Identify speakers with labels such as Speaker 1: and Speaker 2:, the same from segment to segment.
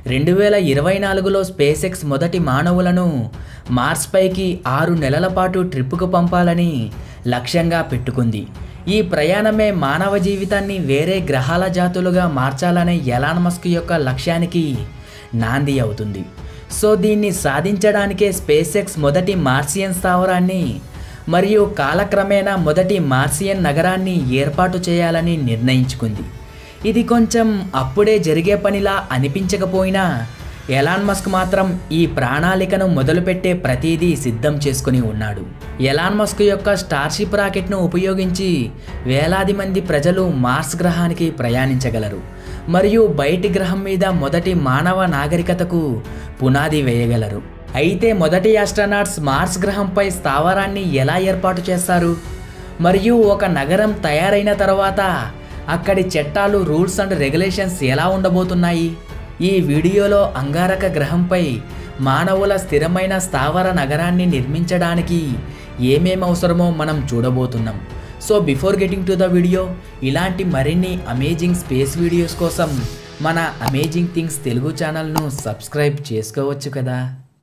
Speaker 1: రెండు వేల ఇరవై నాలుగులో స్పేస్ ఎక్స్ మొదటి మానవులను మార్స్ పైకి ఆరు నెలల పాటు ట్రిప్పుకు పంపాలని లక్ష్యంగా పెట్టుకుంది ఈ ప్రయాణమే మానవ జీవితాన్ని వేరే గ్రహాల జాతులుగా మార్చాలనే ఎలాన్ మస్క్ యొక్క లక్ష్యానికి నాంది అవుతుంది సో దీన్ని సాధించడానికే స్పేస్ ఎక్స్ మొదటి మార్సియన్ స్థావరాన్ని మరియు కాలక్రమేణా మొదటి మార్సియన్ నగరాన్ని ఏర్పాటు చేయాలని నిర్ణయించుకుంది ఇది కొంచెం అప్పుడే జరిగే పనిలా అనిపించకపోయినా ఎలాన్ మస్క్ మాత్రం ఈ ప్రణాళికను మొదలుపెట్టే ప్రతిదీ సిద్ధం చేసుకుని ఉన్నాడు ఎలాన్ మస్క్ యొక్క స్టార్షిప్ రాకెట్ను ఉపయోగించి వేలాది మంది ప్రజలు మార్స్ గ్రహానికి ప్రయాణించగలరు మరియు బయటి గ్రహం మీద మొదటి మానవ నాగరికతకు పునాది వేయగలరు అయితే మొదటి ఆస్ట్రనాట్స్ మార్స్ గ్రహంపై స్థావరాన్ని ఎలా ఏర్పాటు చేస్తారు మరియు ఒక నగరం తయారైన తర్వాత అక్కడి చట్టాలు రూల్స్ అండ్ రెగ్యులేషన్స్ ఎలా ఉండబోతున్నాయి ఈ వీడియోలో అంగారక గ్రహంపై మానవుల స్థిరమైన స్థావర నగరాన్ని నిర్మించడానికి ఏమేం అవసరమో మనం చూడబోతున్నాం so before getting to the video ఇలాంటి మరిన్ని అమేజింగ్ స్పేస్ వీడియోస్ కోసం మన అమేజింగ్ థింగ్స్ తెలుగు ఛానల్ను సబ్స్క్రైబ్ చేసుకోవచ్చు కదా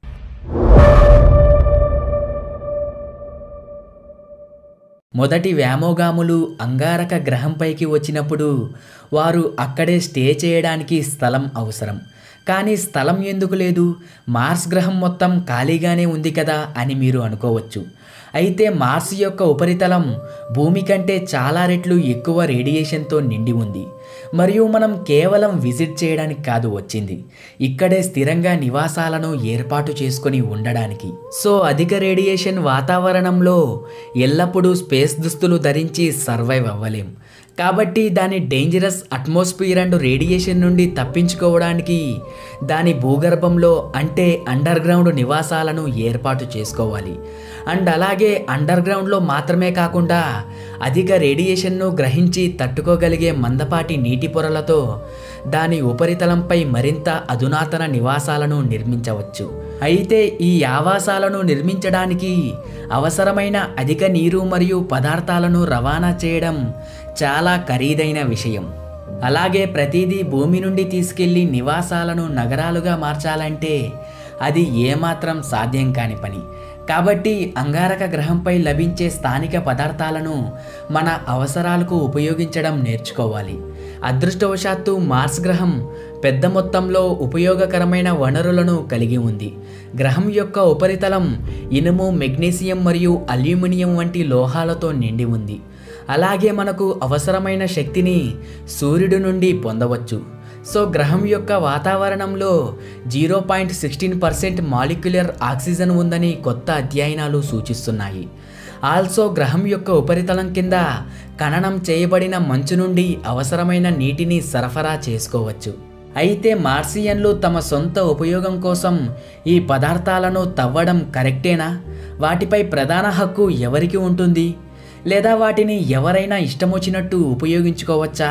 Speaker 1: మొదటి వ్యామోగాములు అంగారక గ్రహంపైకి వచ్చినప్పుడు వారు అక్కడే స్టే చేయడానికి స్థలం అవసరం కానీ స్థలం ఎందుకు లేదు మార్స్ గ్రహం మొత్తం ఖాళీగానే ఉంది కదా అని మీరు అనుకోవచ్చు అయితే మార్స్ యొక్క ఉపరితలం భూమి కంటే చాలా రెట్లు ఎక్కువ రేడియేషన్తో నిండి ఉంది మరియు మనం కేవలం విజిట్ చేయడానికి కాదు వచ్చింది ఇక్కడే స్థిరంగా నివాసాలను ఏర్పాటు చేసుకొని ఉండడానికి సో అధిక రేడియేషన్ వాతావరణంలో ఎల్లప్పుడూ స్పేస్ దుస్తులు ధరించి సర్వైవ్ అవ్వలేం కాబట్టి దాని డేంజరస్ అట్మాస్ఫియర్ అండ్ రేడియేషన్ నుండి తప్పించుకోవడానికి దాని భూగర్భంలో అంటే అండర్ గ్రౌండ్ నివాసాలను ఏర్పాటు చేసుకోవాలి అండ్ అలాగే అండర్ గ్రౌండ్లో మాత్రమే కాకుండా అధిక రేడియేషన్ను గ్రహించి తట్టుకోగలిగే మందపాటి నీటి పొరలతో దాని ఉపరితలంపై మరింత అధునాతన నివాసాలను నిర్మించవచ్చు అయితే ఈ ఆవాసాలను నిర్మించడానికి అవసరమైన అధిక నీరు మరియు పదార్థాలను రవాణా చేయడం చాలా ఖరీదైన విషయం అలాగే ప్రతిదీ భూమి నుండి తీసుకెళ్లి నివాసాలను నగరాలుగా మార్చాలంటే అది ఏమాత్రం సాధ్యం కాని పని కాబట్టి అంగారక గ్రహంపై లభించే స్థానిక పదార్థాలను మన అవసరాలకు ఉపయోగించడం నేర్చుకోవాలి అదృష్టవశాత్తు మార్స్ గ్రహం పెద్ద మొత్తంలో ఉపయోగకరమైన వనరులను కలిగి ఉంది గ్రహం యొక్క ఉపరితలం ఇనుము మెగ్నీషియం మరియు అల్యూమినియం వంటి లోహాలతో నిండి ఉంది అలాగే మనకు అవసరమైన శక్తిని సూర్యుడి నుండి పొందవచ్చు సో గ్రహం యొక్క వాతావరణంలో zero point sixteen percent molecular oxygen ఉందని కొత్త అధ్యయనాలు సూచిస్తున్నాయి ఆల్సో గ్రహం యొక్క ఉపరితలం కింద ఖననం చేయబడిన మంచు నుండి అవసరమైన నీటిని సరఫరా చేసుకోవచ్చు అయితే మార్సియన్లు తమ సొంత ఉపయోగం కోసం ఈ పదార్థాలను తవ్వడం కరెక్టేనా వాటిపై ప్రధాన హక్కు ఎవరికి ఉంటుంది లేదా వాటిని ఎవరైనా ఇష్టమొచ్చినట్టు ఉపయోగించుకోవచ్చా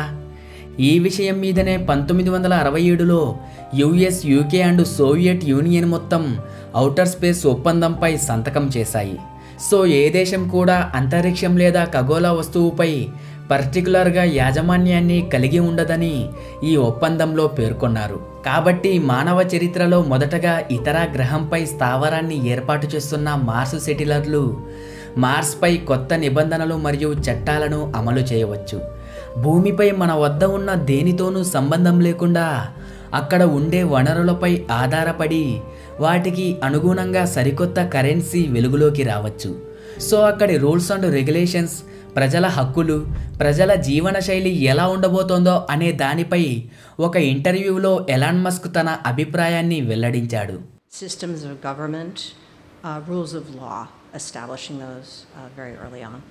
Speaker 1: ఈ విషయం మీదనే పంతొమ్మిది వందల అరవై ఏడులో US UK and Soviet Union మొత్తం ఔటర్ స్పేస్ ఒప్పందంపై సంతకం చేశాయి సో ఏ దేశం కూడా అంతరిక్షం లేదా ఖగోళ వస్తువుపై పర్టికులర్గా యాజమాన్యాన్ని కలిగి ఉండదని ఈ ఒప్పందంలో పేర్కొన్నారు కాబట్టి మానవ చరిత్రలో మొదటగా ఇతర గ్రహంపై స్థావరాన్ని ఏర్పాటు చేస్తున్న మార్స్ సెటిలర్లు మార్స్పై కొత్త నిబంధనలు మరియు చట్టాలను అమలు చేయవచ్చు భూమిపై మన వద్ద ఉన్న దేనితోనూ సంబంధం లేకుండా అక్కడ ఉండే వనరులపై ఆధారపడి వాటికి అనుగుణంగా సరికొత్త కరెన్సీ వెలుగులోకి రావచ్చు సో అక్కడి రూల్స్ అండ్ రెగ్యులేషన్స్ ప్రజల హక్కులు ప్రజల జీవనశైలి ఎలా ఉండబోతోందో అనే దానిపై ఒక ఇంటర్వ్యూలో ఎలాన్ మస్క్ తన అభిప్రాయాన్ని వెల్లడించాడు
Speaker 2: systems of government, uh, rules of law, establishing those uh, very early on.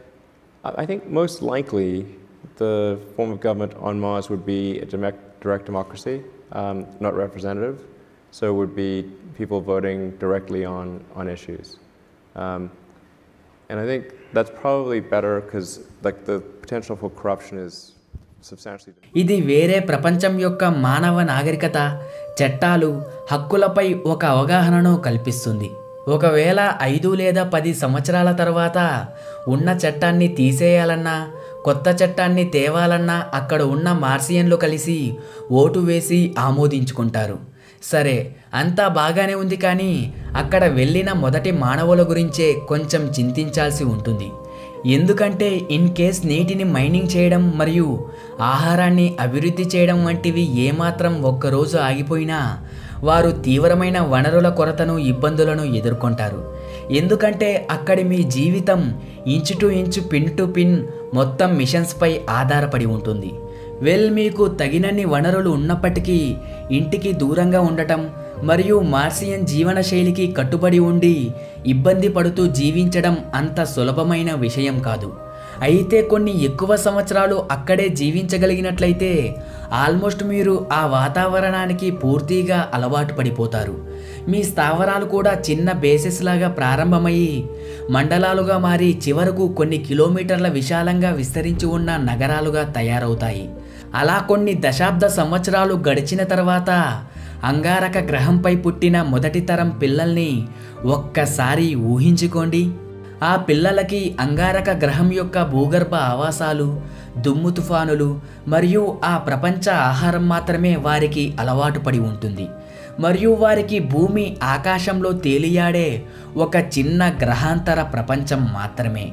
Speaker 3: I I think most likely the form of government on Mars would be a direct, direct democracy, um, not representative. So it would be people voting directly on, on issues. Um, and I think that's probably better because like the potential for corruption is substantially diminished.
Speaker 1: ఇది వేరే ప్రపంచం యొక్క మానవ నాగరికత చట్టాలు హక్కులపై ఒక అవగాహనను కల్పిస్తుంది ఒకవేళ ఐదు లేదా పది సంవత్సరాల తర్వాత ఉన్న చట్టాన్ని తీసేయాలన్నా కొత్త చట్టాన్ని తేవాలన్నా అక్కడ ఉన్న మార్సియన్లు కలిసి ఓటు వేసి ఆమోదించుకుంటారు సరే అంతా బాగానే ఉంది కానీ అక్కడ వెళ్ళిన మొదటి మానవుల గురించే కొంచెం చింతించాల్సి ఉంటుంది ఎందుకంటే ఇన్ కేస్ నీటిని మైనింగ్ చేయడం మరియు ఆహారాన్ని అభివృద్ధి చేయడం వంటివి ఏమాత్రం ఒక్కరోజు ఆగిపోయినా వారు తీవ్రమైన వనరుల కొరతను ఇబ్బందులను ఎదుర్కొంటారు ఎందుకంటే అక్కడి మీ జీవితం inch to inch pin to pin మొత్తం మిషన్స్పై ఆధారపడి ఉంటుంది వెల్ మీకు తగినన్ని వనరులు ఉన్నప్పటికీ ఇంటికి దూరంగా ఉండటం మరియు మార్సియన్ జీవన శైలికి కట్టుబడి ఉండి ఇబ్బంది పడుతూ జీవించడం అంత సులభమైన విషయం కాదు అయితే కొన్ని ఎక్కువ సంవత్సరాలు అక్కడే జీవించగలిగినట్లయితే ఆల్మోస్ట్ మీరు ఆ వాతావరణానికి పూర్తిగా అలవాటు పడిపోతారు మీ స్థావరాలు కూడా చిన్న బేసెస్ లాగా ప్రారంభమయ్యి మండలాలుగా మారి చివరకు కొన్ని కిలోమీటర్ల విశాలంగా విస్తరించి ఉన్న నగరాలుగా తయారవుతాయి అలా కొన్ని దశాబ్ద సంవత్సరాలు గడిచిన తర్వాత అంగారక గ్రహంపై పుట్టిన మొదటి తరం పిల్లల్ని ఒక్కసారి ఊహించుకోండి ఆ పిల్లలకి అంగారక గ్రహం యొక్క భూగర్భ ఆవాసాలు దుమ్ము తుఫానులు మరియు ఆ ప్రపంచ ఆహారం మాత్రమే వారికి అలవాటు పడి ఉంటుంది మరియు వారికి భూమి ఆకాశంలో తేలియాడే ఒక చిన్న గ్రహాంతర ప్రపంచం మాత్రమే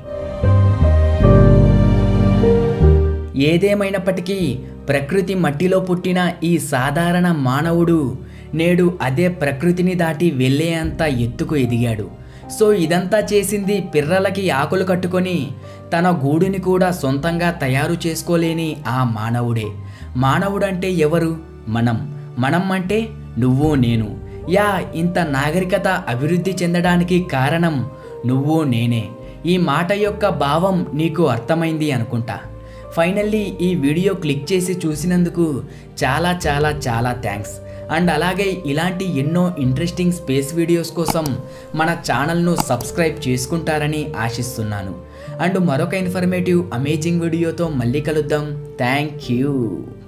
Speaker 1: ఏదేమైనప్పటికీ ప్రకృతి మట్టిలో పుట్టిన ఈ సాధారణ మానవుడు నేడు అదే ప్రకృతిని దాటి వెళ్ళే అంత ఎత్తుకు ఎదిగాడు సో ఇదంతా చేసింది పిర్రలకి ఆకులు కట్టుకొని తన గూడుని కూడా సొంతంగా తయారు చేసుకోలేని ఆ మానవుడే మానవుడంటే ఎవరు మనం మనం అంటే నువ్వు నేను యా ఇంత నాగరికత అభివృద్ధి చెందడానికి కారణం నువ్వు నేనే ఈ మాట యొక్క భావం నీకు అర్థమైంది అనుకుంటా ఫైనల్లీ ఈ వీడియో క్లిక్ చేసి చూసినందుకు చాలా చాలా చాలా థ్యాంక్స్ అండ్ అలాగే ఇలాంటి ఎన్నో ఇంట్రెస్టింగ్ స్పేస్ వీడియోస్ కోసం మన ఛానల్ను సబ్స్క్రైబ్ చేసుకుంటారని ఆశిస్తున్నాను అండ్ మరొక ఇన్ఫర్మేటివ్ అమేజింగ్ వీడియోతో మళ్ళీ కలుద్దాం థ్యాంక్ యూ